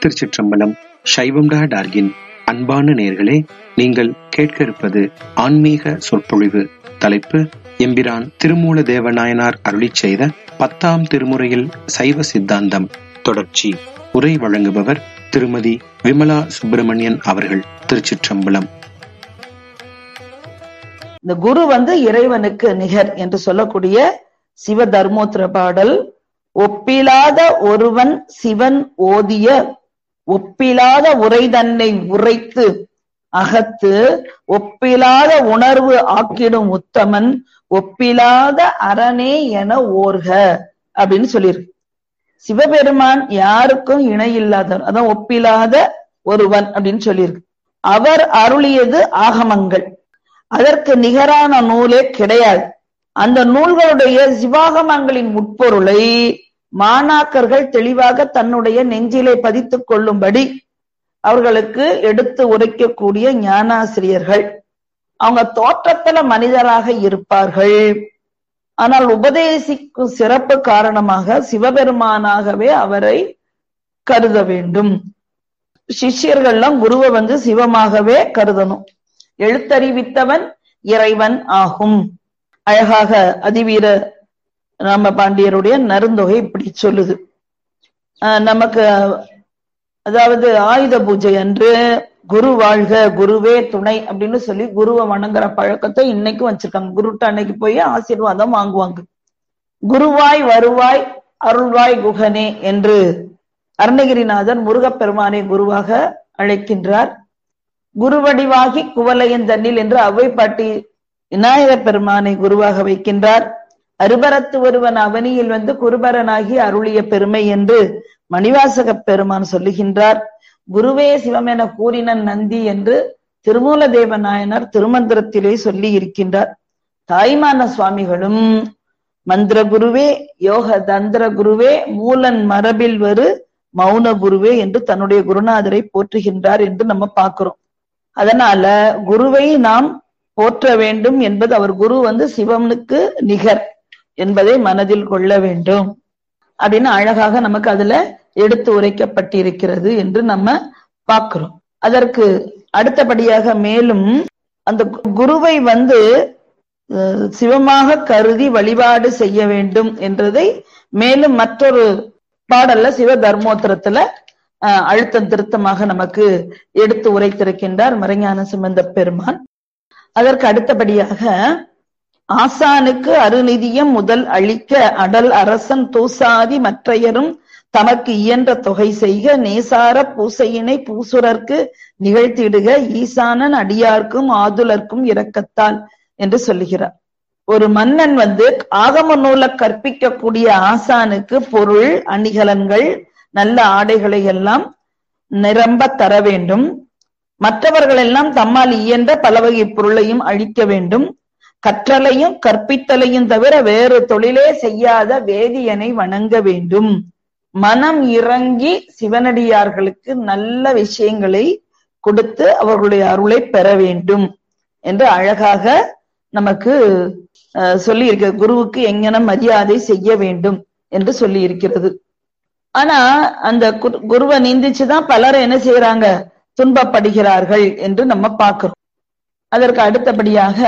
திருச்சிற்றம்பலம் சைவம் டா டார்கின் அன்பான நேர்களே நீங்கள் கேட்க இருப்பது ஆன்மீக சொற்பொழிவு தலைப்பு எம்பிரான் திருமூல தேவநாயனார் அருளிச் செய்த பத்தாம் திருமுறையில் சைவ சித்தாந்தம் தொடர்ச்சி உரை வழங்குபவர் திருமதி விமலா சுப்பிரமணியன் அவர்கள் திருச்சிற்றம்பலம் இந்த குரு வந்து இறைவனுக்கு நிகர் என்று சொல்லக்கூடிய சிவ தர்மோத்திர பாடல் ஒப்பிலாத ஒருவன் சிவன் ஓதிய ஒப்பிலாத உரை தன்னை உரைத்து அகத்து ஒப்பிலாத உணர்வு ஆக்கிடும் உத்தமன் ஒப்பிலாத அரணே என ஓர்க அப்படின்னு சொல்லியிருக்கு சிவபெருமான் யாருக்கும் இணை இல்லாதவர் அதான் ஒப்பிலாத ஒருவன் அப்படின்னு சொல்லியிருக்கு அவர் அருளியது ஆகமங்கள் அதற்கு நிகரான நூலே கிடையாது அந்த நூல்களுடைய சிவாகமங்களின் உட்பொருளை மாணாக்கர்கள் தெளிவாக தன்னுடைய நெஞ்சிலே பதித்துக் கொள்ளும்படி அவர்களுக்கு எடுத்து உரைக்கக்கூடிய ஞானாசிரியர்கள் அவங்க தோற்றத்துல மனிதராக இருப்பார்கள் ஆனால் உபதேசிக்கும் சிறப்பு காரணமாக சிவபெருமானாகவே அவரை கருத வேண்டும் சிஷ்யர்கள்லாம் குருவை வந்து சிவமாகவே கருதணும் எழுத்தறிவித்தவன் இறைவன் ஆகும் அழகாக அதிவீர ராம பாண்டியருடைய நருந்தொகை இப்படி சொல்லுது நமக்கு அதாவது ஆயுத பூஜை அன்று குரு வாழ்க குருவே துணை அப்படின்னு சொல்லி குருவை வணங்குற பழக்கத்தை இன்னைக்கும் வச்சிருக்காங்க குருட்ட அன்னைக்கு போய் ஆசீர்வாதம் வாங்குவாங்க குருவாய் வருவாய் அருள்வாய் குகனே என்று அருணகிரிநாதர் முருகப்பெருமானை குருவாக அழைக்கின்றார் குருவடிவாகி குவலையன் தன்னில் என்று அவை பாட்டி விநாயக பெருமானை குருவாக வைக்கின்றார் அருபரத்து ஒருவன் அவனியில் வந்து குருபரனாகி அருளிய பெருமை என்று மணிவாசக பெருமான் சொல்லுகின்றார் குருவே சிவம் என கூறினன் நந்தி என்று திருமூல தேவ நாயனார் திருமந்திரத்திலே சொல்லி இருக்கின்றார் தாய்மான சுவாமிகளும் மந்திர குருவே யோக தந்திர குருவே மூலன் மரபில் வரு மௌன குருவே என்று தன்னுடைய குருநாதரை போற்றுகின்றார் என்று நம்ம பார்க்கிறோம் அதனால குருவை நாம் போற்ற வேண்டும் என்பது அவர் குரு வந்து சிவனுக்கு நிகர் என்பதை மனதில் கொள்ள வேண்டும் அப்படின்னு அழகாக நமக்கு அதுல எடுத்து உரைக்கப்பட்டிருக்கிறது என்று நம்ம பார்க்கிறோம் அதற்கு அடுத்தபடியாக மேலும் அந்த குருவை வந்து சிவமாக கருதி வழிபாடு செய்ய வேண்டும் என்றதை மேலும் மற்றொரு பாடல்ல சிவ தர்மோத்திரத்துல அழுத்தம் திருத்தமாக நமக்கு எடுத்து உரைத்திருக்கின்றார் மறைஞான சுமந்த பெருமான் அதற்கு அடுத்தபடியாக ஆசானுக்கு அருநிதியம் முதல் அளிக்க அடல் அரசன் தூசாதி மற்றையரும் தமக்கு இயன்ற தொகை செய்க நேசார பூசையினை பூசுரர்க்கு நிகழ்த்திடுக ஈசானன் அடியார்க்கும் ஆதுலர்க்கும் இரக்கத்தால் என்று சொல்லுகிறார் ஒரு மன்னன் வந்து ஆகம நூல கற்பிக்கக்கூடிய ஆசானுக்கு பொருள் அணிகலன்கள் நல்ல ஆடைகளை எல்லாம் நிரம்ப தர வேண்டும் மற்றவர்கள் எல்லாம் தம்மால் இயன்ற பல வகை பொருளையும் அழிக்க வேண்டும் கற்றலையும் கற்பித்தலையும் தவிர வேறு தொழிலே செய்யாத வேதியனை வணங்க வேண்டும் மனம் இறங்கி சிவனடியார்களுக்கு நல்ல விஷயங்களை கொடுத்து அவர்களுடைய அருளை பெற வேண்டும் என்று அழகாக நமக்கு சொல்லி இருக்க குருவுக்கு எங்கன மரியாதை செய்ய வேண்டும் என்று சொல்லி இருக்கிறது ஆனா அந்த குருவை நிந்திச்சுதான் பலர் என்ன செய்யறாங்க துன்பப்படுகிறார்கள் என்று நம்ம பார்க்கிறோம் அதற்கு அடுத்தபடியாக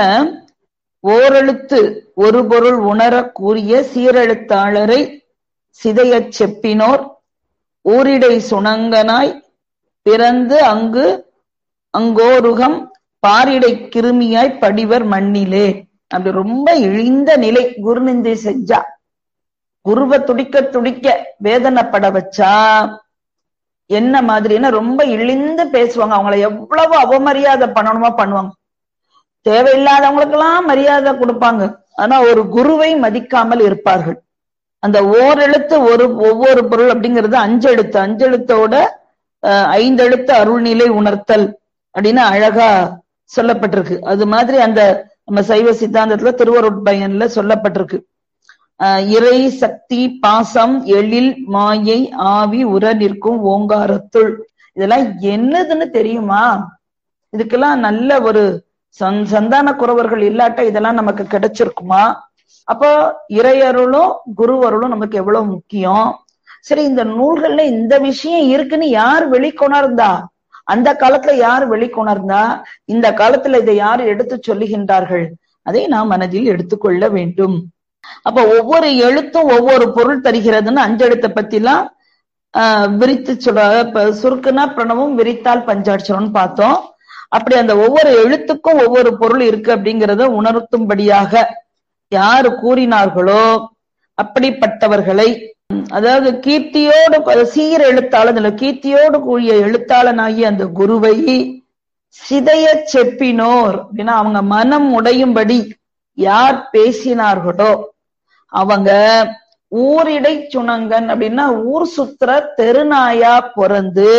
ஓரெழுத்து ஒரு பொருள் உணர கூறிய சீரெழுத்தாளரை சிதையச் செப்பினோர் ஊரிடை சுணங்கனாய் பிறந்து அங்கு அங்கோருகம் பாரிடை கிருமியாய் படிவர் மண்ணிலே அப்படி ரொம்ப இழிந்த நிலை குருநிந்தை செஞ்சா குருவை துடிக்க துடிக்க வேதனைப்பட வச்சா என்ன மாதிரின்னா ரொம்ப இழிந்து பேசுவாங்க அவங்கள எவ்வளவு அவமரியாதை பண்ணணுமோ பண்ணுவாங்க தேவையில்லாதவங்களுக்கெல்லாம் மரியாதை கொடுப்பாங்க ஆனா ஒரு குருவை மதிக்காமல் இருப்பார்கள் அந்த ஓரெழுத்து ஒரு ஒவ்வொரு பொருள் அப்படிங்கிறது அஞ்செழுத்து அஞ்செழுத்தோட ஐந்தெழுத்து அருள்நிலை உணர்த்தல் அப்படின்னு அழகா சொல்லப்பட்டிருக்கு அது மாதிரி அந்த நம்ம சைவ சித்தாந்தத்துல திருவருட்பயன்ல சொல்லப்பட்டிருக்கு இறை சக்தி பாசம் எழில் மாயை ஆவி உர நிற்கும் ஓங்காரத்துள் இதெல்லாம் என்னதுன்னு தெரியுமா இதுக்கெல்லாம் நல்ல ஒரு சந்தான குறவர்கள் இல்லாட்ட இதெல்லாம் நமக்கு கிடைச்சிருக்குமா அப்போ இறையருளும் குருவருளும் நமக்கு எவ்வளவு முக்கியம் சரி இந்த நூல்கள்ல இந்த விஷயம் இருக்குன்னு யார் வெளிக்கொணர்ந்தா அந்த காலத்துல யார் வெளிக்கொணர்ந்தா இந்த காலத்துல இதை யார் எடுத்து சொல்லுகின்றார்கள் அதை நாம் மனதில் எடுத்துக்கொள்ள வேண்டும் அப்ப ஒவ்வொரு எழுத்தும் ஒவ்வொரு பொருள் தருகிறதுன்னு அஞ்செழுத்தை பத்தி எல்லாம் ஆஹ் விரித்து சொல்ற இப்ப சுருக்குனா பிரணவம் விரித்தால் பஞ்சாட்சரம்னு பார்த்தோம் அப்படி அந்த ஒவ்வொரு எழுத்துக்கும் ஒவ்வொரு பொருள் இருக்கு அப்படிங்கிறத உணர்த்தும்படியாக யாரு கூறினார்களோ அப்படிப்பட்டவர்களை அதாவது கீர்த்தியோடு சீர எழுத்தாளன் கீர்த்தியோடு கூடிய எழுத்தாளனாகிய அந்த குருவை சிதைய செப்பினோர் அப்படின்னா அவங்க மனம் உடையும்படி யார் பேசினார்களோ அவங்க ஊரிடை சுணங்கன் அப்படின்னா ஊர் சுத்துற தெருநாயா பிறந்து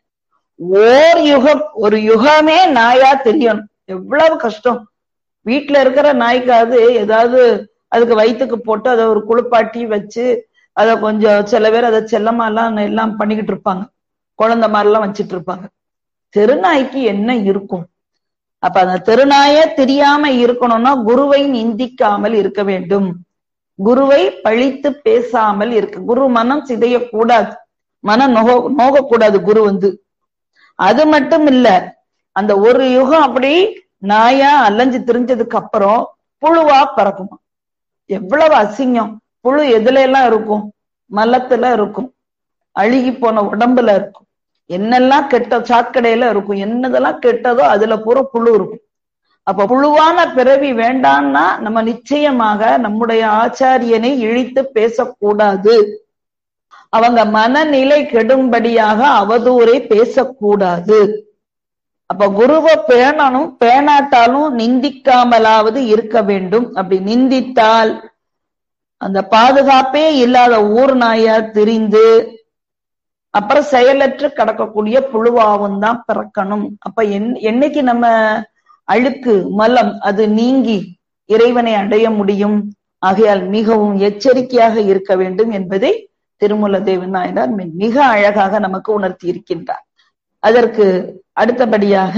ஓர் யுகம் ஒரு யுகமே நாயா தெரியணும் எவ்வளவு கஷ்டம் வீட்டுல இருக்கிற நாய்க்காவது ஏதாவது அதுக்கு வயிற்றுக்கு போட்டு அதை ஒரு குளிப்பாட்டி வச்சு அதை கொஞ்சம் சில பேர் அதை செல்லமா எல்லாம் எல்லாம் பண்ணிக்கிட்டு இருப்பாங்க குழந்தை மாதிரி எல்லாம் வச்சிட்டு இருப்பாங்க தெருநாய்க்கு என்ன இருக்கும் அப்ப அந்த தெருநாய தெரியாம இருக்கணும்னா குருவை நிந்திக்காமல் இருக்க வேண்டும் குருவை பழித்து பேசாமல் இருக்கு குரு மனம் சிதையக்கூடாது மனம் நோக நோகக்கூடாது குரு வந்து அது மட்டும் இல்ல அந்த ஒரு யுகம் அப்படி நாயா அலைஞ்சு திரிஞ்சதுக்கு அப்புறம் புழுவா பறக்குமா எவ்வளவு அசிங்கம் புழு எதுல எல்லாம் இருக்கும் மலத்துல இருக்கும் அழுகி போன உடம்புல இருக்கும் என்னெல்லாம் கெட்ட சாக்கடையில இருக்கும் என்னதெல்லாம் கெட்டதோ அதுல பூரா புழு இருக்கும் அப்ப புழுவான பிறவி வேண்டாம்னா நம்ம நிச்சயமாக நம்முடைய ஆச்சாரியனை இழித்து பேசக்கூடாது அவங்க மனநிலை கெடும்படியாக அவதூறை பேசக்கூடாது அப்ப குருவை பேணணும் பேணாட்டாலும் நிந்திக்காமலாவது இருக்க வேண்டும் அப்படி நிந்தித்தால் அந்த பாதுகாப்பே இல்லாத ஊர் நாயா திரிந்து அப்புறம் செயலற்று கடக்கக்கூடிய புழுவாவும் தான் பிறக்கணும் அப்ப என் என்னைக்கு நம்ம அழுக்கு மலம் அது நீங்கி இறைவனை அடைய முடியும் ஆகையால் மிகவும் எச்சரிக்கையாக இருக்க வேண்டும் என்பதை திருமூல தேவன் நாயனார் மிக அழகாக நமக்கு உணர்த்தி இருக்கின்றார் அதற்கு அடுத்தபடியாக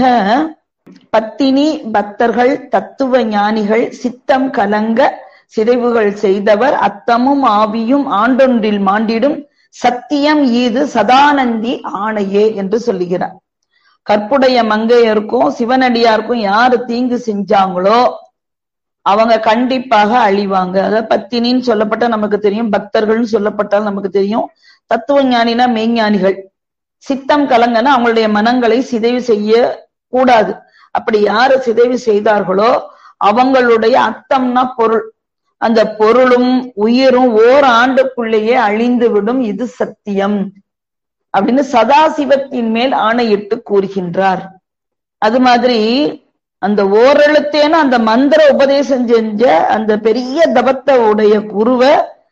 பத்தினி பக்தர்கள் தத்துவ ஞானிகள் சித்தம் கலங்க சிதைவுகள் செய்தவர் அத்தமும் ஆவியும் ஆண்டொன்றில் மாண்டிடும் சத்தியம் ஈது சதானந்தி ஆணையே என்று சொல்லுகிறார் கற்புடைய மங்கையருக்கும் சிவனடியாருக்கும் யாரு தீங்கு செஞ்சாங்களோ அவங்க கண்டிப்பாக அழிவாங்க அதாவது பத்தினின்னு சொல்லப்பட்ட நமக்கு தெரியும் பக்தர்கள்னு சொல்லப்பட்டால் நமக்கு தெரியும் தத்துவ ஞானினா மெய்ஞானிகள் சித்தம் கலங்கன அவங்களுடைய மனங்களை சிதைவு செய்ய கூடாது அப்படி யாரு சிதைவு செய்தார்களோ அவங்களுடைய அத்தம்னா பொருள் அந்த பொருளும் உயிரும் ஓர் ஆண்டுக்குள்ளேயே அழிந்து விடும் இது சத்தியம் அப்படின்னு சதாசிவத்தின் மேல் ஆணையிட்டு கூறுகின்றார் அது மாதிரி அந்த ஓரெழுத்தேன அந்த மந்திர உபதேசம் செஞ்ச அந்த பெரிய தபத்தை உடைய குருவை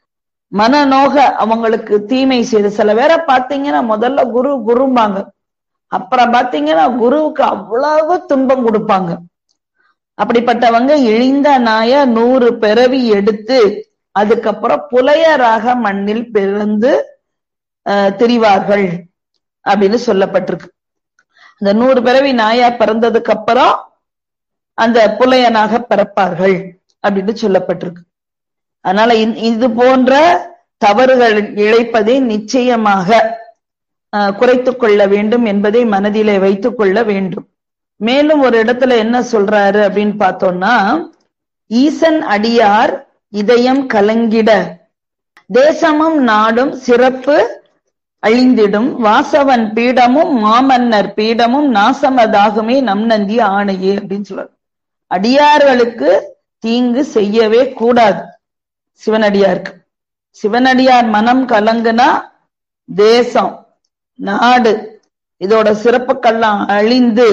மனநோக அவங்களுக்கு தீமை செய்து சில பேரை பாத்தீங்கன்னா முதல்ல குரு குரும்பாங்க அப்புறம் பாத்தீங்கன்னா குருவுக்கு அவ்வளவு துன்பம் கொடுப்பாங்க அப்படிப்பட்டவங்க இழிந்த நாய நூறு பிறவி எடுத்து அதுக்கப்புறம் புலையராக மண்ணில் பிறந்து திரிவார்கள் அப்படின்னு சொல்லப்பட்டிருக்கு அந்த நூறு பிறவி நாயா பிறந்ததுக்கு அப்புறம் அந்த புலையனாக பிறப்பார்கள் அப்படின்னு சொல்லப்பட்டிருக்கு அதனால இது போன்ற தவறுகள் இழைப்பதை நிச்சயமாக குறைத்து கொள்ள வேண்டும் என்பதை மனதிலே வைத்துக் கொள்ள வேண்டும் மேலும் ஒரு இடத்துல என்ன சொல்றாரு அப்படின்னு பார்த்தோம்னா ஈசன் அடியார் இதயம் கலங்கிட தேசமும் நாடும் சிறப்பு அழிந்திடும் வாசவன் பீடமும் மாமன்னர் பீடமும் நாசமதாகுமே நம் நந்தி ஆணையே அப்படின்னு சொல்றாரு அடியார்களுக்கு தீங்கு செய்யவே கூடாது சிவனடியாருக்கு சிவனடியார் மனம் கலங்குனா தேசம் நாடு இதோட சிறப்புக்கெல்லாம் அழிந்து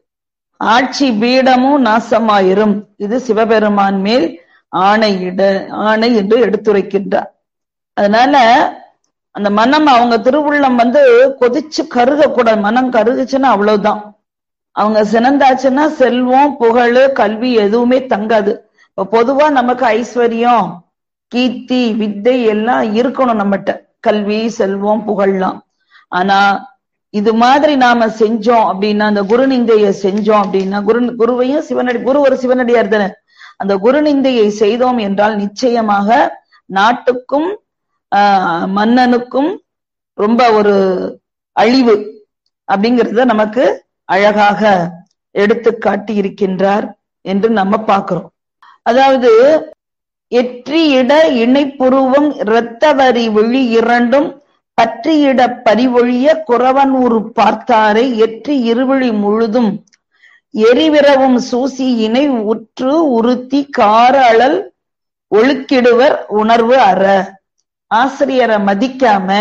ஆட்சி பீடமும் நாசமாயிரும் இது சிவபெருமான் மேல் ஆணையிட ஆணை என்று எடுத்துரைக்கின்றார் அதனால அந்த மனம் அவங்க திருவுள்ளம் வந்து கொதிச்சு கருகக்கூடாது மனம் கருகுச்சுன்னா அவ்வளவுதான் அவங்க சினந்தாச்சுன்னா செல்வம் புகழ் கல்வி எதுவுமே தங்காது இப்ப பொதுவா நமக்கு ஐஸ்வர்யம் கீர்த்தி வித்தை எல்லாம் இருக்கணும் நம்மகிட்ட கல்வி செல்வம் புகழ்லாம் ஆனா இது மாதிரி நாம செஞ்சோம் அப்படின்னா அந்த குருநிந்தைய செஞ்சோம் அப்படின்னா குரு குருவையும் சிவனடி குரு ஒரு சிவனடியார் தானே அந்த குருநிந்தையை செய்தோம் என்றால் நிச்சயமாக நாட்டுக்கும் ஆஹ் மன்னனுக்கும் ரொம்ப ஒரு அழிவு அப்படிங்கறத நமக்கு அழகாக எடுத்து காட்டி இருக்கின்றார் என்று நம்ம பார்க்கிறோம் அதாவது எற்றியிட இணைப்புருவம் இரத்தவரி விழி இரண்டும் பற்றியிட பரிவொழிய குறவன் உரு பார்த்தாரை எற்றி இருவிழி முழுதும் எரிவிரவும் சூசி இணை உற்று உறுத்தி கார அழல் ஒழுக்கிடுவர் உணர்வு அற ஆசிரியரை மதிக்காம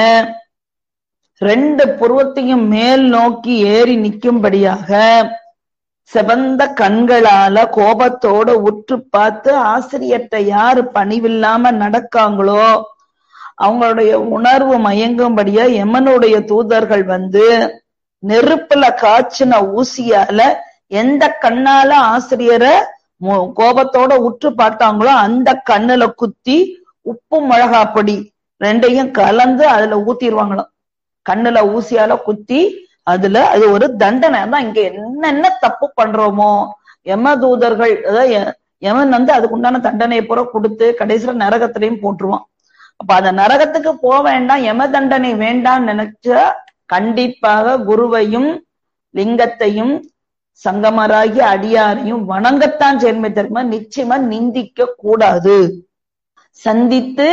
ரெண்டு புருவத்தையும் மேல் நோக்கி ஏறி நிற்கும்படியாக செவந்த கண்களால கோபத்தோட உற்று பார்த்து ஆசிரியர்கிட்ட யாரு பணிவில்லாம நடக்காங்களோ அவங்களுடைய உணர்வு மயங்கும்படியா எமனுடைய தூதர்கள் வந்து நெருப்புல காய்ச்சின ஊசியால எந்த கண்ணால ஆசிரியரை கோபத்தோட உற்று பார்த்தாங்களோ அந்த கண்ணுல குத்தி உப்பு மிளகா பொடி ரெண்டையும் கலந்து அதுல ஊத்திடுவாங்களாம் கண்ணுல ஊசியால குத்தி அதுல அது ஒரு தண்டனை தான் இங்க என்னென்ன தப்பு பண்றோமோ யம தூதர்கள் அதாவது யமன் வந்து அதுக்கு உண்டான தண்டனையை பூரா கொடுத்து கடைசியில நரகத்திலையும் போட்டுருவான் அப்ப அந்த நரகத்துக்கு போக வேண்டாம் யம தண்டனை வேண்டாம்னு நினைச்சா கண்டிப்பாக குருவையும் லிங்கத்தையும் சங்கமராகி அடியாரையும் வணங்கத்தான் சேர்மை தெரியுமா நிச்சயமா நிந்திக்க கூடாது சந்தித்து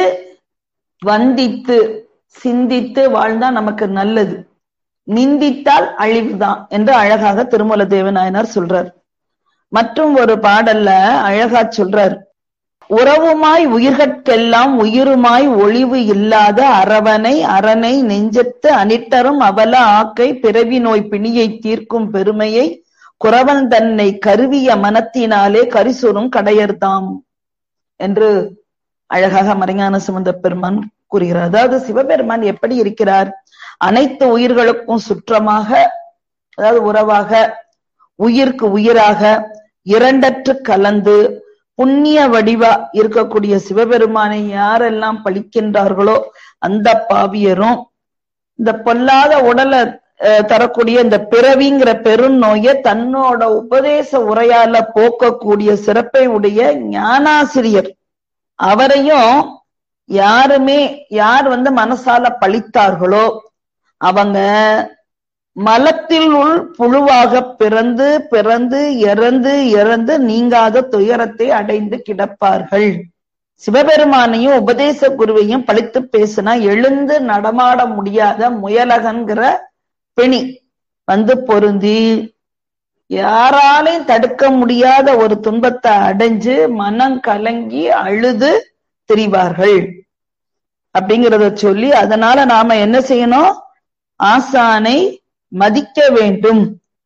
வந்தித்து சிந்தித்து வாழ்ந்தா நமக்கு நல்லது நிந்தித்தால் அழிவுதான் என்று அழகாக திருமல தேவநாயனார் சொல்றார் மற்றும் ஒரு பாடல்ல அழகா சொல்றார் உறவுமாய் உயிர்கட்கெல்லாம் உயிருமாய் ஒளிவு இல்லாத அரவனை அரணை நெஞ்சத்து அனிட்டரும் அவல ஆக்கை பிறவி நோய் பிணியை தீர்க்கும் பெருமையை குறவன் தன்னை கருவிய மனத்தினாலே கரிசூரும் கடையர்தாம் என்று அழகாக மறைஞான சுமந்த பெருமான் கூறுகிறார் அதாவது சிவபெருமான் எப்படி இருக்கிறார் அனைத்து உயிர்களுக்கும் சுற்றமாக அதாவது உறவாக உயிர்க்கு உயிராக இரண்டற்று கலந்து புண்ணிய வடிவா இருக்கக்கூடிய சிவபெருமானை யாரெல்லாம் பழிக்கின்றார்களோ அந்த பாவியரும் இந்த பொல்லாத உடலை தரக்கூடிய இந்த பிறவிங்கிற பெருநோயை தன்னோட உபதேச உரையால போக்கக்கூடிய சிறப்பை உடைய ஞானாசிரியர் அவரையும் யாருமே யார் வந்து மனசால பழித்தார்களோ அவங்க மலத்தில் உள் புழுவாக பிறந்து பிறந்து இறந்து இறந்து நீங்காத துயரத்தை அடைந்து கிடப்பார்கள் சிவபெருமானையும் உபதேச குருவையும் பழித்து பேசினா எழுந்து நடமாட முடியாத முயலகன்கிற பிணி வந்து பொருந்தி யாராலையும் தடுக்க முடியாத ஒரு துன்பத்தை அடைஞ்சு மனம் கலங்கி அழுது திரிவார்கள் அப்படிங்கிறத சொல்லி அதனால நாம என்ன செய்யணும் ஆசானை மதிக்க வேண்டும்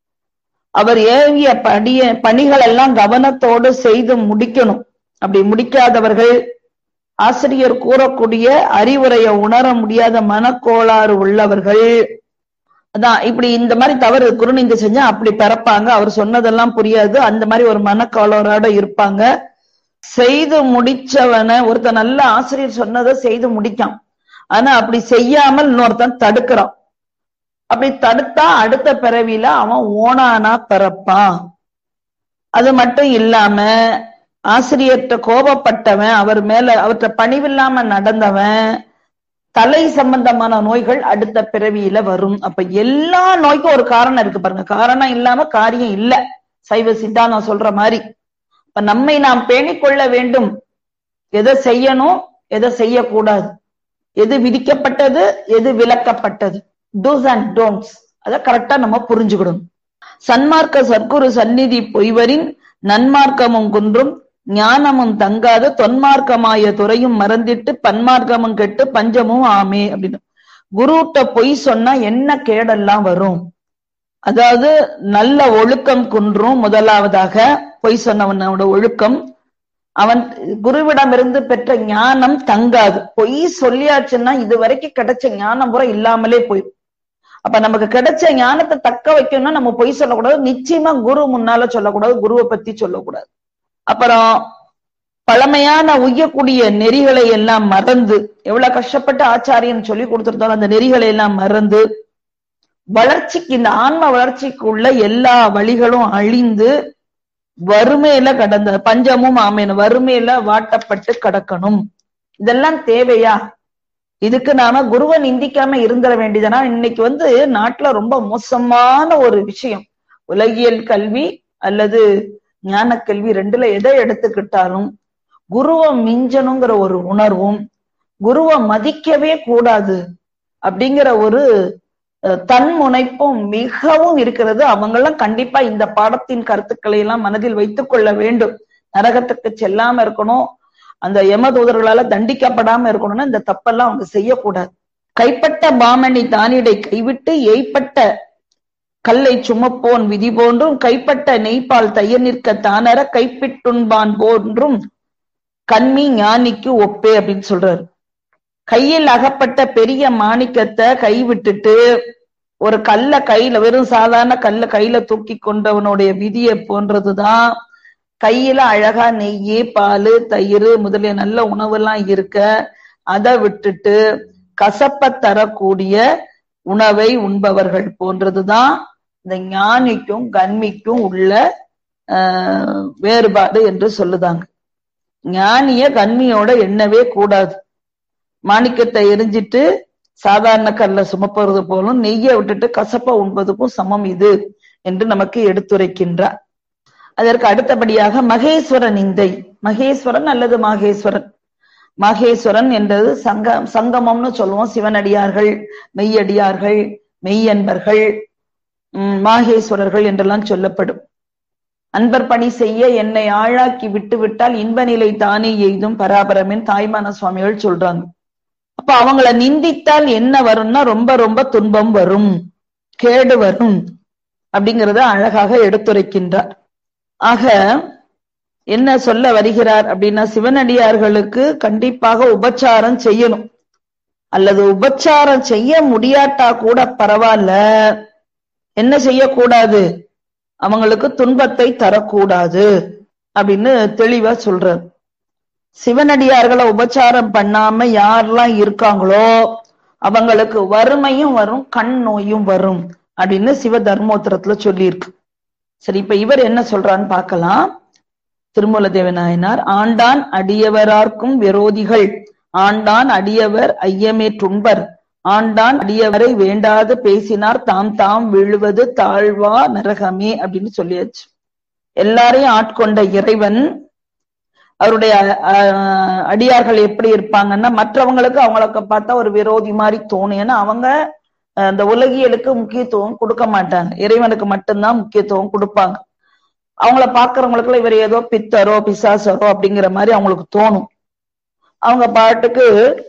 அவர் ஏவிய படிய பணிகள் எல்லாம் கவனத்தோடு செய்து முடிக்கணும் அப்படி முடிக்காதவர்கள் ஆசிரியர் கூறக்கூடிய அறிவுரையை உணர முடியாத மனக்கோளாறு உள்ளவர்கள் அதான் இப்படி இந்த மாதிரி தவறு குருநிந்து செஞ்சா அப்படி பிறப்பாங்க அவர் சொன்னதெல்லாம் புரியாது அந்த மாதிரி ஒரு மனக்கோளாறோட இருப்பாங்க செய்து முடிச்சவனை ஒருத்தன் நல்ல ஆசிரியர் சொன்னதை செய்து முடிக்கான் ஆனா அப்படி செய்யாமல் இன்னொருத்தன் தடுக்கிறான் அப்படி தடுத்தா அடுத்த பிறவியில அவன் ஓனானா பிறப்பான் அது மட்டும் இல்லாம ஆசிரியர்கிட்ட கோபப்பட்டவன் அவர் மேல அவர்கிட்ட பணிவில்லாம நடந்தவன் தலை சம்பந்தமான நோய்கள் அடுத்த பிறவியில வரும் அப்ப எல்லா நோய்க்கும் ஒரு காரணம் இருக்கு பாருங்க காரணம் இல்லாம காரியம் இல்ல சைவ சித்தாந்தம் சொல்ற மாதிரி இப்ப நம்மை நாம் பேணிக்கொள்ள வேண்டும் எதை செய்யணும் எதை செய்யக்கூடாது எது விதிக்கப்பட்டது எது விலக்கப்பட்டது டூஸ் அண்ட் டோன்ட்ஸ் அதை கரெக்டா நம்ம புரிஞ்சுக்கிடணும் சன்மார்க்க சர்க்குரு சந்நிதி பொய்வரின் நன்மார்க்கமும் குன்றும் ஞானமும் தங்காத தொன்மார்க்கமாய துறையும் மறந்திட்டு பன்மார்க்கமும் கெட்டு பஞ்சமும் ஆமே அப்படின்னு குருட்ட பொய் சொன்னா என்ன கேடெல்லாம் வரும் அதாவது நல்ல ஒழுக்கம் குன்றும் முதலாவதாக பொய் சொன்னவனோட ஒழுக்கம் அவன் குருவிடமிருந்து பெற்ற ஞானம் தங்காது பொய் சொல்லியாச்சுன்னா இது வரைக்கும் கிடைச்ச ஞானம் பூரா இல்லாமலே போயிடும் அப்ப நமக்கு கிடைச்ச ஞானத்தை தக்க வைக்கணும்னா நம்ம பொய் சொல்லக்கூடாது நிச்சயமா குரு முன்னால சொல்லக்கூடாது குருவை பத்தி சொல்லக்கூடாது அப்புறம் பழமையான உய்யக்கூடிய நெறிகளை எல்லாம் மறந்து எவ்வளவு கஷ்டப்பட்டு ஆச்சாரியன் சொல்லி கொடுத்திருந்தாலும் அந்த நெறிகளை எல்லாம் மறந்து வளர்ச்சிக்கு இந்த ஆன்ம வளர்ச்சிக்குள்ள எல்லா வழிகளும் அழிந்து வறுமையில கடந்த பஞ்சமும் ஆமேன் வறுமையில வாட்டப்பட்டு கிடக்கணும் இதெல்லாம் தேவையா இதுக்கு நாம குருவை நிந்திக்காம இருந்துட வேண்டியதுனா இன்னைக்கு வந்து நாட்டுல ரொம்ப மோசமான ஒரு விஷயம் உலகியல் கல்வி அல்லது ஞான கல்வி ரெண்டுல எதை எடுத்துக்கிட்டாலும் குருவை மிஞ்சணுங்கிற ஒரு உணர்வும் குருவை மதிக்கவே கூடாது அப்படிங்கிற ஒரு தன்முனைப்பும் மிகவும் இருக்கிறது அவங்கெல்லாம் கண்டிப்பா இந்த பாடத்தின் கருத்துக்களை எல்லாம் மனதில் வைத்துக் கொள்ள வேண்டும் நரகத்துக்கு செல்லாம இருக்கணும் அந்த யமதூதர்களால தண்டிக்கப்படாம இருக்கணும்னா இந்த தப்பெல்லாம் அவங்க செய்யக்கூடாது கைப்பட்ட பாமணி தானிடை கைவிட்டு ஏய்ப்பட்ட கல்லை சுமப்போன் விதி போன்றும் கைப்பட்ட நெய்ப்பால் தைய நிற்க தானர கைப்பிட்டுண்பான் போன்றும் கண்மி ஞானிக்கு ஒப்பே அப்படின்னு சொல்றாரு கையில் அகப்பட்ட பெரிய மாணிக்கத்தை கை விட்டுட்டு ஒரு கல்ல கையில வெறும் சாதாரண கல்ல கையில தூக்கி கொண்டவனுடைய விதியை போன்றதுதான் கையில அழகா நெய் பால் தயிர் முதலிய நல்ல உணவெல்லாம் இருக்க அதை விட்டுட்டு கசப்ப தரக்கூடிய உணவை உண்பவர்கள் போன்றதுதான் இந்த ஞானிக்கும் கன்மிக்கும் உள்ள வேறுபாடு என்று சொல்லுதாங்க ஞானிய கன்மியோட எண்ணவே கூடாது மாணிக்கத்தை எரிஞ்சிட்டு சாதாரண கல்ல சுமப்பது போலும் நெய்யை விட்டுட்டு கசப்ப உண்பதுக்கும் சமம் இது என்று நமக்கு எடுத்துரைக்கின்றார் அதற்கு அடுத்தபடியாக மகேஸ்வரன் நிந்தை மகேஸ்வரன் அல்லது மாகேஸ்வரன் மகேஸ்வரன் என்றது சங்க சங்கமம்னு சொல்லுவோம் சிவனடியார்கள் மெய்யடியார்கள் மெய்யன்பர்கள் உம் மாகேஸ்வரர்கள் என்றெல்லாம் சொல்லப்படும் அன்பர் பணி செய்ய என்னை ஆழாக்கி விட்டு விட்டால் இன்ப நிலை தானே எய்தும் பராபரமின் தாய்மான சுவாமிகள் சொல்றாங்க அப்ப அவங்கள நிந்தித்தால் என்ன வரும்னா ரொம்ப ரொம்ப துன்பம் வரும் கேடு வரும் அப்படிங்கிறத அழகாக எடுத்துரைக்கின்றார் ஆக என்ன சொல்ல வருகிறார் அப்படின்னா சிவனடியார்களுக்கு கண்டிப்பாக உபச்சாரம் செய்யணும் அல்லது உபச்சாரம் செய்ய முடியாட்டா கூட பரவாயில்ல என்ன செய்யக்கூடாது அவங்களுக்கு துன்பத்தை தரக்கூடாது அப்படின்னு தெளிவா சொல்றார் சிவனடியார்களை உபச்சாரம் பண்ணாம யாரெல்லாம் இருக்காங்களோ அவங்களுக்கு வறுமையும் வரும் கண் நோயும் வரும் அப்படின்னு சிவ தர்மோத்திரத்துல சொல்லியிருக்கு சரி இப்ப இவர் என்ன சொல்றான்னு பார்க்கலாம் திருமூல தேவநாயனார் ஆண்டான் அடியவரார்க்கும் விரோதிகள் ஆண்டான் அடியவர் ஐயமே துன்பர் ஆண்டான் அடியவரை வேண்டாது பேசினார் தாம் தாம் விழுவது தாழ்வா நரகமே அப்படின்னு சொல்லியாச்சு எல்லாரையும் ஆட்கொண்ட இறைவன் அவருடைய அடியார்கள் எப்படி இருப்பாங்கன்னா மற்றவங்களுக்கு அவங்களுக்கு பார்த்தா ஒரு விரோதி மாதிரி தோணும் ஏன்னா அவங்க அந்த உலகியலுக்கு முக்கியத்துவம் கொடுக்க மாட்டாங்க இறைவனுக்கு மட்டும்தான் முக்கியத்துவம் கொடுப்பாங்க அவங்கள பாக்குறவங்களுக்கு இவர் ஏதோ பித்தரோ பிசாசரோ அப்படிங்கிற மாதிரி அவங்களுக்கு தோணும் அவங்க பாட்டுக்கு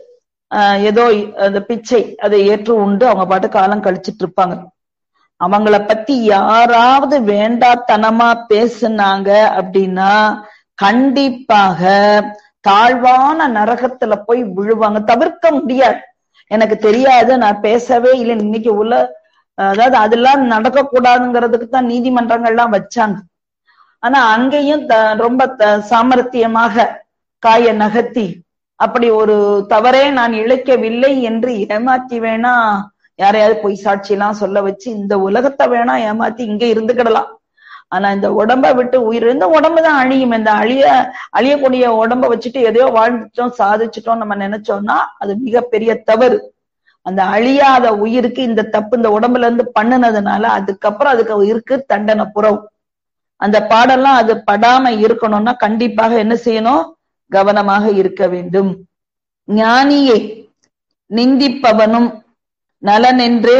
ஏதோ அந்த பிச்சை அதை ஏற்று உண்டு அவங்க பாட்டு காலம் கழிச்சிட்டு இருப்பாங்க அவங்கள பத்தி யாராவது வேண்டாத்தனமா பேசுனாங்க அப்படின்னா கண்டிப்பாக தாழ்வான நரகத்துல போய் விழுவாங்க தவிர்க்க முடியாது எனக்கு தெரியாது நான் பேசவே இல்லை இன்னைக்கு உள்ள அதாவது அதெல்லாம் நடக்கக்கூடாதுங்கிறதுக்கு தான் நீதிமன்றங்கள்லாம் வச்சாங்க ஆனா அங்கேயும் ரொம்ப சாமர்த்தியமாக காய நகர்த்தி அப்படி ஒரு தவறே நான் இழைக்கவில்லை என்று ஏமாத்தி வேணா யாரையாவது பொய் சாட்சி எல்லாம் சொல்ல வச்சு இந்த உலகத்தை வேணா ஏமாத்தி இங்க இருந்துக்கிடலாம் ஆனா இந்த உடம்ப விட்டு உயிர் இந்த உடம்புதான் அழியும் இந்த அழிய அழியக்கூடிய உடம்ப வச்சுட்டு எதையோ வாழ்ந்துட்டோம் சாதிச்சிட்டோம் நம்ம நினைச்சோம்னா அது மிகப்பெரிய தவறு அந்த அழியாத உயிருக்கு இந்த தப்பு இந்த உடம்புல இருந்து பண்ணுனதுனால அதுக்கப்புறம் அதுக்கு உயிருக்கு தண்டனை புறவு அந்த பாடெல்லாம் அது படாம இருக்கணும்னா கண்டிப்பாக என்ன செய்யணும் கவனமாக இருக்க வேண்டும் ஞானியை நிந்திப்பவனும் நலனென்றே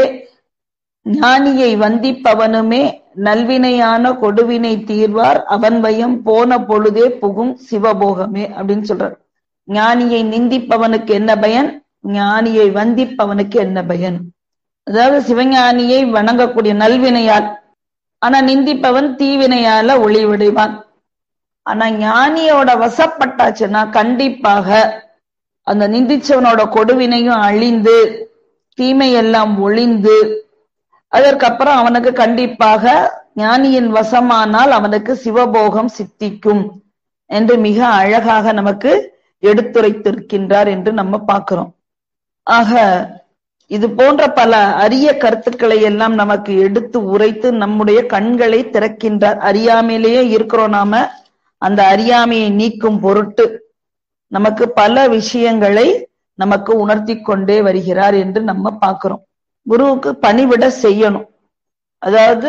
ஞானியை வந்திப்பவனுமே நல்வினையான கொடுவினை தீர்வார் அவன் பயம் போன பொழுதே புகும் சிவபோகமே அப்படின்னு சொல்றார் ஞானியை நிந்திப்பவனுக்கு என்ன பயன் ஞானியை வந்திப்பவனுக்கு என்ன பயன் அதாவது சிவஞானியை வணங்கக்கூடிய நல்வினையால் ஆனா நிந்திப்பவன் தீவினையால ஒளிவடைவான் ஆனா ஞானியோட வசப்பட்டாச்சுன்னா கண்டிப்பாக அந்த நிந்திச்சவனோட கொடுவினையும் அழிந்து தீமையெல்லாம் ஒளிந்து அதற்கப்புறம் அவனுக்கு கண்டிப்பாக ஞானியின் வசமானால் அவனுக்கு சிவபோகம் சித்திக்கும் என்று மிக அழகாக நமக்கு எடுத்துரைத்திருக்கின்றார் என்று நம்ம பார்க்கிறோம் ஆக இது போன்ற பல அரிய கருத்துக்களை எல்லாம் நமக்கு எடுத்து உரைத்து நம்முடைய கண்களை திறக்கின்றார் அறியாமையிலேயே இருக்கிறோம் நாம அந்த அறியாமையை நீக்கும் பொருட்டு நமக்கு பல விஷயங்களை நமக்கு உணர்த்தி கொண்டே வருகிறார் என்று நம்ம பார்க்கிறோம் குருவுக்கு பணிவிட செய்யணும் அதாவது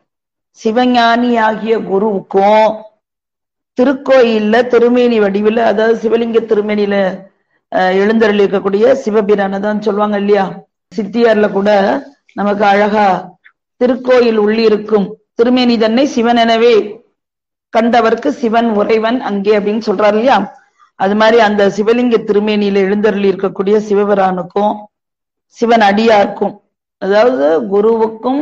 சிவஞானி ஆகிய குருவுக்கும் திருக்கோயில்ல திருமேனி வடிவில் அதாவது சிவலிங்க திருமேனியில எழுந்தருள் இருக்கக்கூடிய சிவபிரான தான் சொல்லுவாங்க இல்லையா சித்தியார்ல கூட நமக்கு அழகா திருக்கோயில் உள்ளிருக்கும் திருமேனி தன்னை சிவன் எனவே கண்டவர்க்கு சிவன் உறைவன் அங்கே அப்படின்னு சொல்றாரு இல்லையா அது மாதிரி அந்த சிவலிங்க திருமேனியில எழுந்தருள் இருக்கக்கூடிய சிவபிரானுக்கும் சிவன் அடியாருக்கும் அதாவது குருவுக்கும்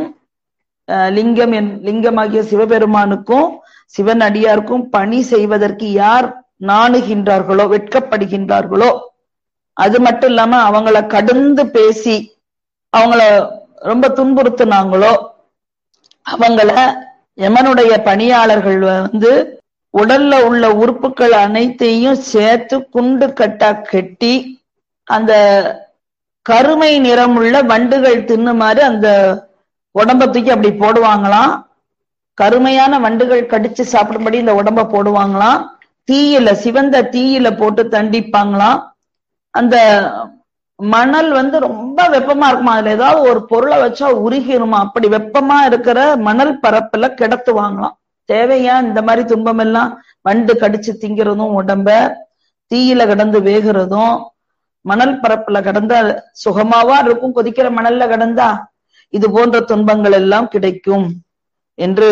லிங்கம் லிங்கமாகிய சிவபெருமானுக்கும் சிவன் அடியாருக்கும் பணி செய்வதற்கு யார் நாணுகின்றார்களோ வெட்கப்படுகின்றார்களோ அது மட்டும் இல்லாம அவங்கள கடந்து பேசி அவங்கள ரொம்ப துன்புறுத்தினாங்களோ அவங்கள யமனுடைய பணியாளர்கள் வந்து உடல்ல உள்ள உறுப்புகள் அனைத்தையும் சேர்த்து குண்டு கட்டா கெட்டி அந்த கருமை நிறமுள்ள வண்டுகள் தின்னுமாறு அந்த உடம்ப தூக்கி அப்படி போடுவாங்களாம் கருமையான வண்டுகள் கடிச்சு சாப்பிடும்படி இந்த உடம்ப போடுவாங்களாம் தீயில சிவந்த தீயில போட்டு தண்டிப்பாங்களாம் அந்த மணல் வந்து ரொம்ப வெப்பமா இருக்குமா அதுல ஏதாவது ஒரு பொருளை வச்சா உருகிருமா அப்படி வெப்பமா இருக்கிற மணல் பரப்புல கிடத்துவாங்களாம் தேவையா இந்த மாதிரி துன்பம் எல்லாம் வண்டு கடிச்சு திங்கிறதும் உடம்ப தீயில கிடந்து வேகிறதும் மணல் பரப்புல கிடந்தா சுகமாவா இருக்கும் கொதிக்கிற மணல்ல கிடந்தா இது போன்ற துன்பங்கள் எல்லாம் கிடைக்கும் என்று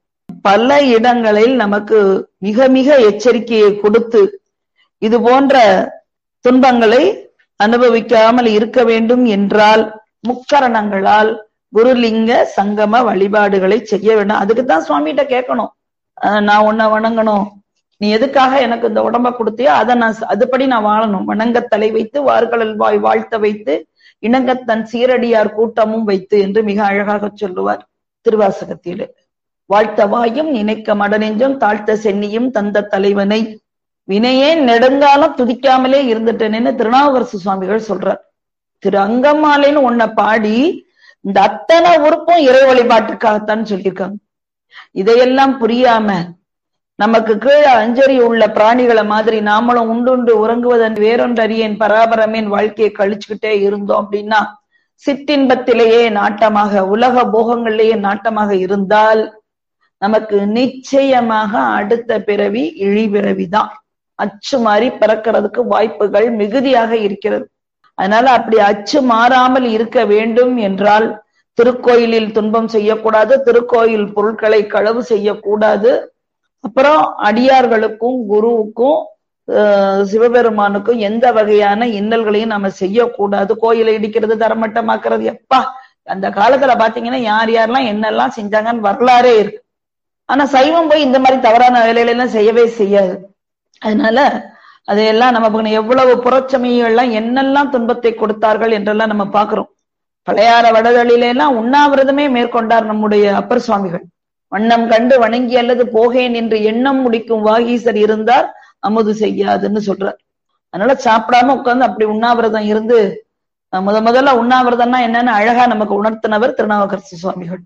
பல இடங்களில் நமக்கு மிக மிக எச்சரிக்கையை கொடுத்து இது போன்ற துன்பங்களை அனுபவிக்காமல் இருக்க வேண்டும் என்றால் முக்கரணங்களால் குருலிங்க சங்கம வழிபாடுகளை செய்ய வேண்டும் அதுக்குதான் சுவாமிகிட்ட கேட்கணும் நான் உன்னை வணங்கணும் நீ எதுக்காக எனக்கு இந்த உடம்ப கொடுத்தியோ அதை நான் அதுபடி நான் வாழணும் வணங்க தலை வைத்து வார்கடல் வாய் வாழ்த்த வைத்து இணங்கத்தன் சீரடியார் கூட்டமும் வைத்து என்று மிக அழகாக சொல்லுவார் திருவாசகத்திலே வாழ்த்த வாயும் நினைக்க மடநெஞ்சும் தாழ்த்த சென்னியும் தந்த தலைவனை வினையே நெடுங்காலம் துதிக்காமலே இருந்துட்டேன்னு திருநாவுக்கரசு சுவாமிகள் சொல்றார் திரு அங்கம்மாலேன்னு உன்னை பாடி இந்த அத்தனை உறுப்பும் இறை வழிபாட்டுக்காகத்தான் சொல்லியிருக்காங்க இதையெல்லாம் புரியாம நமக்கு கீழே அஞ்சறி உள்ள பிராணிகளை மாதிரி நாமளும் உண்டுண்டு உறங்குவதன் வேறொன்றறியேன் பராபரமேன் வாழ்க்கையை கழிச்சுக்கிட்டே இருந்தோம் அப்படின்னா சிற்றின்பத்திலேயே நாட்டமாக உலக போகங்களிலேயே நாட்டமாக இருந்தால் நமக்கு நிச்சயமாக அடுத்த பிறவி இழிபிறவி தான் அச்சு மாறி பிறக்கிறதுக்கு வாய்ப்புகள் மிகுதியாக இருக்கிறது அதனால அப்படி அச்சு மாறாமல் இருக்க வேண்டும் என்றால் திருக்கோயிலில் துன்பம் செய்யக்கூடாது திருக்கோயில் பொருட்களை களவு செய்யக்கூடாது அப்புறம் அடியார்களுக்கும் குருவுக்கும் சிவபெருமானுக்கும் எந்த வகையான இன்னல்களையும் நம்ம செய்யக்கூடாது கோயிலை இடிக்கிறது தரமட்டமாக்குறது எப்பா அந்த காலத்துல பாத்தீங்கன்னா யார் யாரெல்லாம் என்னெல்லாம் செஞ்சாங்கன்னு வரலாறே இருக்கு ஆனா சைவம் போய் இந்த மாதிரி தவறான வேலைகளை எல்லாம் செய்யவே செய்யாது அதனால அதையெல்லாம் நமக்கு எவ்வளவு புறச்சமயங்கள்லாம் என்னெல்லாம் துன்பத்தை கொடுத்தார்கள் என்றெல்லாம் நம்ம பாக்குறோம் பழையாற வடதளில எல்லாம் உண்ணாவிரதமே மேற்கொண்டார் நம்முடைய அப்பர் சுவாமிகள் வண்ணம் கண்டு வணங்கி அல்லது போகேன் என்று எண்ணம் முடிக்கும் வாகீசர் இருந்தார் அமுது செய்யாதுன்னு சொல்றார் அதனால சாப்பிடாம உட்கார்ந்து அப்படி உண்ணாவிரதம் இருந்து முத முதல்ல உண்ணாவிரதம்னா என்னன்னு அழகா நமக்கு உணர்த்தினவர் திருநாவுக்கரசு சுவாமிகள்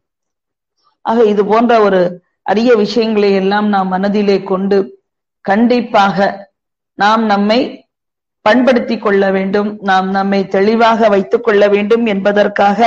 ஆக இது போன்ற ஒரு அரிய விஷயங்களை எல்லாம் நாம் மனதிலே கொண்டு கண்டிப்பாக நாம் நம்மை பண்படுத்தி கொள்ள வேண்டும் நாம் நம்மை தெளிவாக வைத்துக் கொள்ள வேண்டும் என்பதற்காக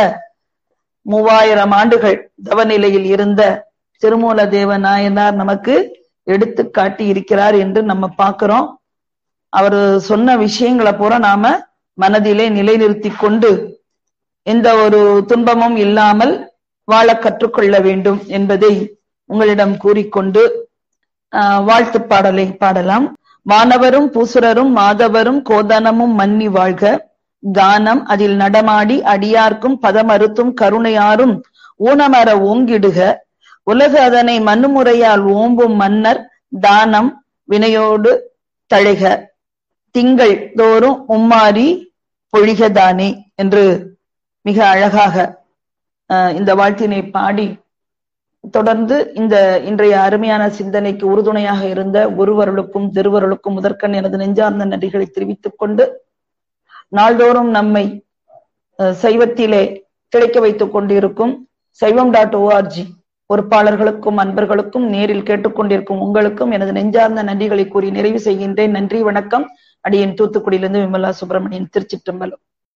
மூவாயிரம் ஆண்டுகள் தவநிலையில் இருந்த திருமூல தேவ நாயனார் நமக்கு எடுத்து காட்டி இருக்கிறார் என்று நம்ம பார்க்கிறோம் அவர் சொன்ன விஷயங்களை பூரா நாம மனதிலே நிலைநிறுத்தி கொண்டு எந்த ஒரு துன்பமும் இல்லாமல் வாழ கற்றுக்கொள்ள வேண்டும் என்பதை உங்களிடம் கூறிக்கொண்டு வாழ்த்து பாடலை பாடலாம் வானவரும் பூசுரரும் மாதவரும் கோதனமும் மன்னி வாழ்க கானம் அதில் நடமாடி அடியார்க்கும் பதமறுத்தும் கருணையாரும் ஊனமர ஓங்கிடுக உலக அதனை மண்ணுமுறையால் ஓம்பும் மன்னர் தானம் வினையோடு தழைக திங்கள் தோறும் உம்மாரி பொழிகதானே என்று மிக அழகாக இந்த வாழ்த்தினை பாடி தொடர்ந்து இந்த இன்றைய அருமையான சிந்தனைக்கு உறுதுணையாக இருந்த குருவருளுக்கும் திருவருளுக்கும் முதற்கண் எனது நெஞ்சார்ந்த நன்றிகளை தெரிவித்துக் கொண்டு நாள்தோறும் நம்மை சைவத்திலே கிடைக்க வைத்துக் கொண்டிருக்கும் சைவம் டாட் ஓஆர்ஜி பொறுப்பாளர்களுக்கும் அன்பர்களுக்கும் நேரில் கேட்டுக்கொண்டிருக்கும் உங்களுக்கும் எனது நெஞ்சார்ந்த நன்றிகளை கூறி நிறைவு செய்கின்றேன் நன்றி வணக்கம் அடியன் தூத்துக்குடியிலிருந்து விமலா சுப்பிரமணியன் திருச்சிற்றம்பலம்